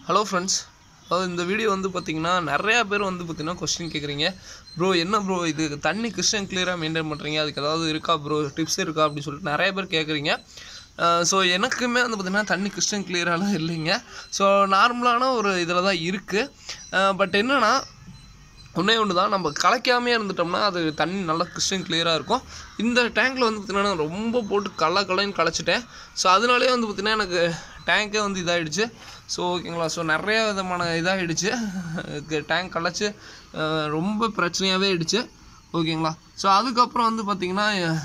hello friends அதாவது இந்த video வந்து பார்த்தீங்கன்னா நிறையா பேர் வந்து பார்த்தீங்கன்னா கொஸ்டின் கேட்குறீங்க ப்ரோ என்ன ப்ரோ இது தண்ணி கிறிஸ்டன் கிளியராக மெயின்டைன் பண்ணுறீங்க அதுக்கு ஏதாவது இருக்கா ப்ரோ டிப்ஸ் இருக்கா அப்படின்னு சொல்லிட்டு நிறைய பேர் கேட்குறீங்க ஸோ எனக்குமே வந்து பார்த்திங்கன்னா தண்ணி கிறிஸ்டன் கிளியராலாம் இல்லைங்க ஸோ நார்மலான ஒரு இதில் தான் இருக்குது பட் என்னென்னா ஒன்றே ஒன்று தான் நம்ம கலைக்காமே இருந்துட்டோம்னா அது தண்ணி நல்லா கிறிஸ்டன் கிளியராக இருக்கும் இந்த டேங்க்கில் வந்து பார்த்திங்கன்னா நான் ரொம்ப போட்டு கள்ள கலைன்னு கலைச்சிட்டேன் ஸோ அதனாலே வந்து பார்த்திங்கன்னா எனக்கு டேங்க்கே வந்து இதாகிடுச்சு ஸோ ஓகேங்களா ஸோ நிறைய விதமான இதாகிடுச்சு டேங்க் கலைச்சி அஹ், ரொம்ப பிரச்சனையாகவே ஆயிடுச்சு ஓகேங்களா ஸோ அதுக்கப்புறம் வந்து பார்த்திங்கன்னா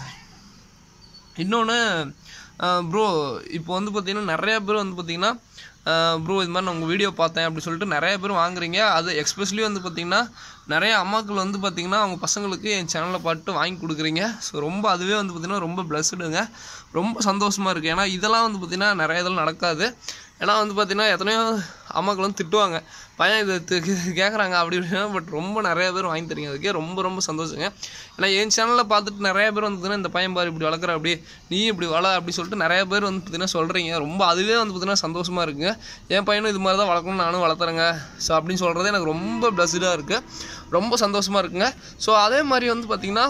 இன்னொன்று ப்ரோ இப்போ வந்து பார்த்தீங்கன்னா நிறைய பேர் வந்து பார்த்தீங்கன்னா ப்ரோ இது மாதிரி நான் உங்கள் வீடியோ பார்த்தேன் அப்படி சொல்லிட்டு நிறைய பேர் வாங்குறீங்க அது எக்ஸ்பெஷலி வந்து பார்த்தீங்கன்னா நிறைய அம்மாக்கள் வந்து பார்த்தீங்கன்னா அவங்க பசங்களுக்கு என் சேனலில் பார்த்து வாங்கி கொடுக்குறீங்க ஸோ ரொம்ப அதுவே வந்து பார்த்தீங்கன்னா ரொம்ப பிளஸ்டுங்க ரொம்ப சந்தோஷமாக இருக்குது ஏன்னா இதெல்லாம் வந்து பார்த்தீங்கன்னா நிறைய இதெல்லாம் நடக்காது ஏன்னா வந்து பார்த்தீங்கன்னா எத்தனையோ அம்மாக்கள் வந்து திட்டுவாங்க பையன் இது கேட்குறாங்க அப்படி இப்படின்னா பட் ரொம்ப நிறைய பேர் வாங்கி தரீங்க அதுக்கே ரொம்ப ரொம்ப சந்தோஷங்க ஏன்னா என் சேனலில் பார்த்துட்டு நிறைய பேர் வந்து பார்த்தீங்கன்னா இந்த பையன் பாரு இப்படி வளர்க்குற அப்படி நீ இப்படி வள அப்படி சொல்லிட்டு நிறைய பேர் வந்து பார்த்தீங்கன்னா சொல்கிறீங்க ரொம்ப அதுவே வந்து பார்த்தீங்கன்னா சந்தோஷமாக இருக்குங்க என் பையனும் இது மாதிரி தான் வளர்க்கணும்னு நானும் வளர்த்துறேங்க ஸோ அப்படின்னு சொல்கிறது எனக்கு ரொம்ப ப்ளஸ்டாக இருக்குது ரொம்ப சந்தோஷமாக இருக்குங்க ஸோ அதே மாதிரி வந்து பார்த்திங்கன்னா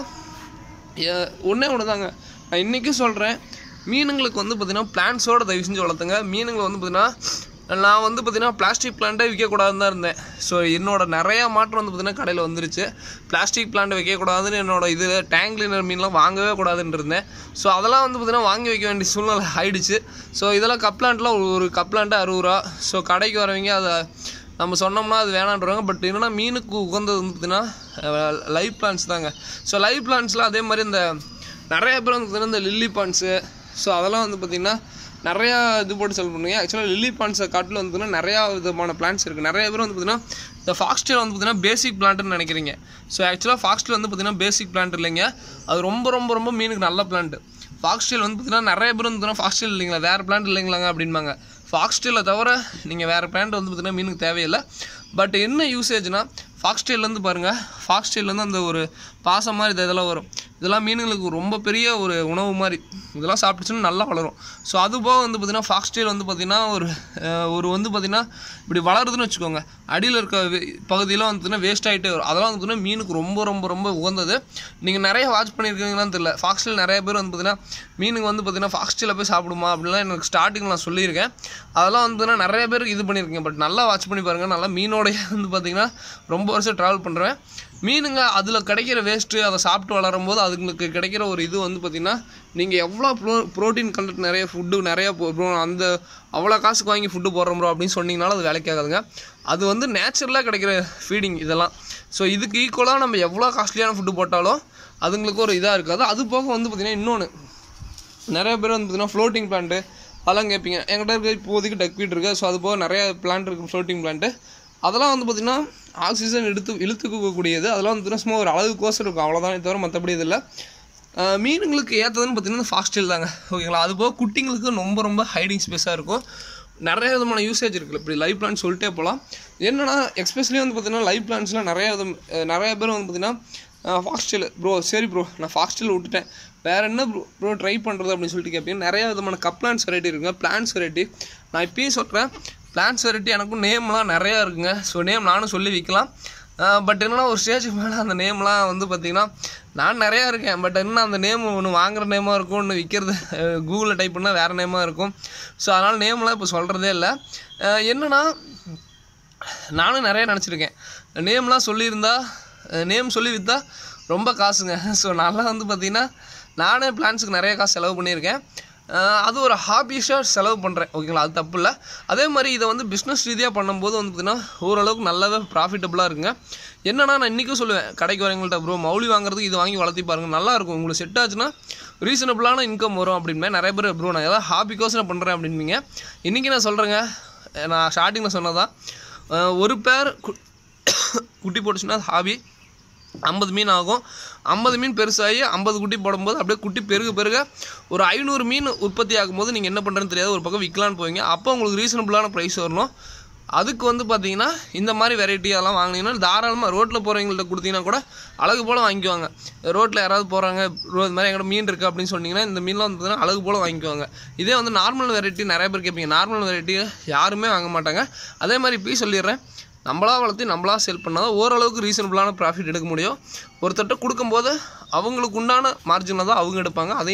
ஏ- ஒண்ணே ஒன்று தாங்க நான் இன்றைக்கும் சொல்கிறேன் மீனுங்களுக்கு வந்து பார்த்திங்கன்னா பிளான்ஸோட தயவு செஞ்சு வளர்த்துங்க மீனுங்களை வந்து பார்த்திங்கன்னா நான் வந்து பார்த்திங்கன்னா பிளாஸ்டிக் பிளான்ட்டே விற்கக்கூடாதுன்னு தான் இருந்தேன் ஸோ என்னோட நிறையா மாற்றம் வந்து பார்த்திங்கன்னா கடையில் வந்துருச்சு பிளாஸ்டிக் பிளான்ட் வைக்கக்கூடாதுன்னு என்னோட இது டேங்க் கிளீனர் மீன்லாம் வாங்கவே கூடாதுன்னு இருந்தேன் ஸோ அதெல்லாம் வந்து பார்த்திங்கன்னா வாங்கி வைக்க வேண்டிய சூழ்நிலை ஆயிடுச்சு ஸோ இதெல்லாம் கப்லாண்ட்லாம் ஒரு ஒரு கப்லாண்ட்டு அறுபது ரூபா ஸோ கடைக்கு வரவங்க அதை நம்ம சொன்னோம்னா அது வேணான்றவாங்க பட் என்னன்னா மீனுக்கு உகந்தது வந்து பார்த்தீங்கன்னா லைவ் பிளான்ஸ் தாங்க ஸோ லைவ் பிளான்ஸில் அதே மாதிரி இந்த நிறைய பேர் வந்து பார்த்தீங்கன்னா இந்த லில்லி பான்ஸு ஸோ அதெல்லாம் வந்து பார்த்திங்கன்னா நிறையா இது போட்டு செல் பண்ணுங்க ஆக்சுவலாக லில்லி பான்ஸை காட்டில் வந்து பார்த்தீங்கன்னா நிறையா விதமான பிளான்ஸ் இருக்குது நிறைய பேர் வந்து பார்த்திங்கன்னா இந்த ஃபாக்ஸ்டேல் வந்து பார்த்திங்கன்னா பேசிக் பிளான்ட்னு நினைக்கிறீங்க ஸோ ஆக்சுவலாக ஃபாக்ஸ்டேல் வந்து பார்த்திங்கன்னா பேசிக் பிளான்ட் இல்லைங்க அது ரொம்ப ரொம்ப ரொம்ப மீனுக்கு நல்ல பிளான்ட் ஃபாக்ஸ்டேல் வந்து பார்த்தீங்கன்னா நிறைய பேர் வந்து பார்த்தீங்கன்னா ஃபாக்ஸ்டேல் இல்லைங்களா வேறு பிளான்ட் இல்லைங்களாங்க அப்படின்பாங்க ஃபாக்ஸ்டேலை தவிர நீங்கள் வேறு பிளான்ட் வந்து பார்த்தீங்கன்னா மீனுக்கு தேவையில்லை பட் என்ன யூசேஜ்னா ஃபாக்ஸ்டேல்லேருந்து பாருங்கள் ஃபாக்ஸ்டேல்லேருந்து அந்த ஒரு பாசம் மாதிரி இது இதெல்லாம் வரும் இதெல்லாம் மீனுங்களுக்கு ரொம்ப பெரிய ஒரு உணவு மாதிரி இதெல்லாம் சாப்பிட்டுச்சுன்னா நல்லா வளரும் ஸோ அது போக வந்து பார்த்திங்கன்னா ஃபாக்ஸ்டேல் வந்து பார்த்திங்கன்னா ஒரு அஹ், ஒரு வந்து பார்த்திங்கன்னா இப்படி வளருதுன்னு வச்சுக்கோங்க அடியில் இருக்க வே- பகுதியெல்லாம் வந்து பார்த்திங்கன்னா வேஸ்ட் ஆகிட்டே வரும் அதெல்லாம் வந்து பார்த்திங்கன்னா மீனுக்கு ரொம்ப ரொம்ப ரொம்ப உகந்தது நீங்கள் நிறைய வாட்ச் பண்ணியிருக்கீங்களான்னு தெரியல ஃபாக்ஸ்டேல் நிறைய பேர் வந்து பார்த்திங்கன்னா மீனுக்கு வந்து பார்த்திங்கன்னா ஃபாக்ஸ்டேலில் போய் சாப்பிடுமா அப்படின்லாம் எனக்கு ஸ்டார்டிங் நான் சொல்லியிருக்கேன் அதெல்லாம் வந்து பார்த்தீங்கன்னா நிறைய பேருக்கு இது பண்ணியிருக்கேன் பட் நல்லா வாட்ச் பண்ணி பாருங்கள் நல்லா மீனோடைய வந்து பார்த்திங்கன்னா ரொம்ப வருஷம் ட்ராவல் பண்ணுறேன் மீனுங்க அதில் கிடைக்கிற வேஸ்ட்டு அதை சாப்பிட்டு வளரும் போது அதுங்களுக்கு கிடைக்கிற ஒரு இது வந்து பார்த்திங்கன்னா நீங்கள் எவ்வளோ ப்ரோ ப்ரோட்டீன் கண்டென்ட் நிறைய ஃபுட்டு நிறைய போ- bro, அந்த அவ்வளோ காசுக்கு வாங்கி ஃபுட்டு போடுறோம் ப்ரோ அப்படின்னு சொன்னீங்கனாலும் அது வேலைக்கு ஆகாதுங்க அது வந்து நேச்சுரலாக கிடைக்கிற ஃபீடிங் இதெல்லாம் ஸோ இதுக்கு ஈக்குவலாக நம்ம எவ்வளோ காஸ்ட்லியான ஃபுட்டு போட்டாலும் அதுங்களுக்கு ஒரு இதாக இருக்காது அது போக வந்து பார்த்திங்கன்னா இன்னொன்று நிறைய பேர் வந்து பார்த்தீங்கன்னா ஃப்ளோட்டிங் பிளான்ட்டு அதெல்லாம் கேட்பீங்க என்கிட்ட இருக்க இப்போதைக்கு டக்வீட் இருக்குது ஸோ அது போக நிறைய பிளான்ட் இருக்குது ஃப்ளோட்டிங் பிளான்ட்டு அதெல்லாம் வந்து பார்த்திங்கன்னா ஆக்சிஜன் எடுத்து இழுத்துக்கக்கூடியது அதெல்லாம் வந்து பார்த்தீங்கன்னா சும்மா ஒரு அளவுக்கோசம் இருக்கும் அவ்வளோதானே தவிர மற்றபடி இதில் மீனுங்களுக்கு ஏற்றதுன்னு பார்த்தீங்கன்னா ஃபாஸ்டில் தாங்க ஓகேங்களா அது போக குட்டிங்களுக்கு ரொம்ப ரொம்ப ஹைடிங் ஸ்பேஸாக இருக்கும் நிறைய விதமான யூசேஜ் இருக்குது இப்படி லைவ் பிளான்ஸ் சொல்லிட்டே போகலாம் என்னன்னா எக்ஸ்பெஷலி வந்து பார்த்தீங்கன்னா லைவ் பிளான்ஸில் நிறைய விதம் அஹ் நிறைய பேர் வந்து பார்த்தீங்கன்னா ஃபாக்ஸ்டில் ப்ரோ சரி ப்ரோ நான் ஃபாக்ஸ்டில் விட்டுட்டேன் வேறு என்ன ப்ரோ ப்ரோ ட்ரை பண்ணுறது அப்படின்னு சொல்லிட்டு கேட்பீங்க நிறைய விதமான கப்ளான்ஸ் வெரைட்டி இருக்குங்க பிளான்ஸ் வெரைட்டி நான் இப்பயும் சொல்கிறேன் பிளான்ஸ் வெரைட்டி எனக்கும் நேம்லாம் நிறையா இருக்குங்க ஸோ நேம் நானும் சொல்லி விற்கலாம் பட் என்னன்னா ஒரு ஸ்டேஜுக்கு மேலே அந்த நேம்லாம் வந்து பார்த்திங்கன்னா நான் நிறையா இருக்கேன் பட் என்ன அந்த நேம் ஒன்று வாங்குற நேமாக இருக்கும் ஒன்று விற்கிறது கூகுளில் டைப் பண்ணால் வேறு நேமாக இருக்கும் ஸோ அதனால் நேம்லாம் இப்போ சொல்கிறதே இல்லை என்னென்னா நானும் நிறைய நினச்சிருக்கேன் நேம்லாம் சொல்லியிருந்தா நேம் சொல்லி விற்றா ரொம்ப காசுங்க ஸோ நான்லாம் வந்து பார்த்திங்கன்னா நானே பிளான்ஸுக்கு நிறைய காசு செலவு பண்ணியிருக்கேன் அஹ் அது ஒரு ஹாபிஷாக செலவு பண்ணுறேன் ஓகேங்களா அது தப்பு இல்லை அதே மாதிரி இதை வந்து பிஸ்னஸ் ரீதியாக பண்ணும்போது வந்து பார்த்திங்கன்னா ஓரளவுக்கு நல்லாவே ப்ராஃபிட்டபுளாக இருக்குங்க என்னன்னா நான் இன்றைக்கும் சொல்லுவேன் கடைக்கு வரவங்கள்ட்ட ப்ரோ மௌலி வாங்குறதுக்கு இது வாங்கி வளர்த்தி பாருங்க நல்லா இருக்கும் உங்களுக்கு செட் ஆச்சுன்னா ரீசனபிளான இன்கம் வரும் அப்படின்பே நிறைய பேர் ப்ரோ நான் ஏதாவது ஹாபிக்கோசம் பண்ணுறேன் அப்படின்பீங்க இன்றைக்கி நான் சொல்கிறேங்க நான் ஸ்டார்டிங்கில் சொன்னதான் அஹ் ஒரு பேர் கு- குட்டி போட்டுச்சுன்னா அது ஹாபி ஐம்பது மீன் ஆகும் ஐம்பது மீன் பெருசாகி ஐம்பது குட்டி போடும்போது அப்படியே குட்டி பெருக பெருக ஒரு ஐநூறு மீன் உற்பத்தி ஆகும்போது நீங்கள் என்ன பண்ணுறதுன்னு தெரியாது ஒரு பக்கம் விற்கலான்னு போவீங்க அப்போ உங்களுக்கு ரீசனபிளான ப்ரைஸ் வரணும் அதுக்கு வந்து பார்த்தீங்கன்னா இந்த மாதிரி வெரைட்டி அதெல்லாம் வாங்கினீங்கன்னா தாராளமாக ரோட்டில் போகிறவங்கள்ட்ட கொடுத்தீங்கன்னா கூட அழகு போல் வாங்கிக்குவாங்க ரோட்டில் யாராவது போகிறாங்க இது மாதிரி எங்கிட்ட மீன் இருக்குது அப்படின்னு சொன்னீங்கன்னா இந்த மீன்லாம் வந்து பார்த்தீங்கன்னா அழகு போல் வாங்கிக்குவாங்க இதே வந்து நார்மல் வெரைட்டி நிறைய பேர் கேட்பீங்க நார்மல் வெரைட்டி யாருமே வாங்க மாட்டாங்க அதே மாதிரி இப்பயும் சொல்லிடுறேன் நம்மளா வளர்த்து நம்மளா சேல் பண்ணால் தான் ஓரளவுக்கு ரீசனபிளான ப்ராஃபிட் எடுக்க முடியும் ஒருத்தர்கிட்ட கொடுக்கும்போது அவங்களுக்கு உண்டான மார்ஜினில் தான் அவங்க எடுப்பாங்க அதையும்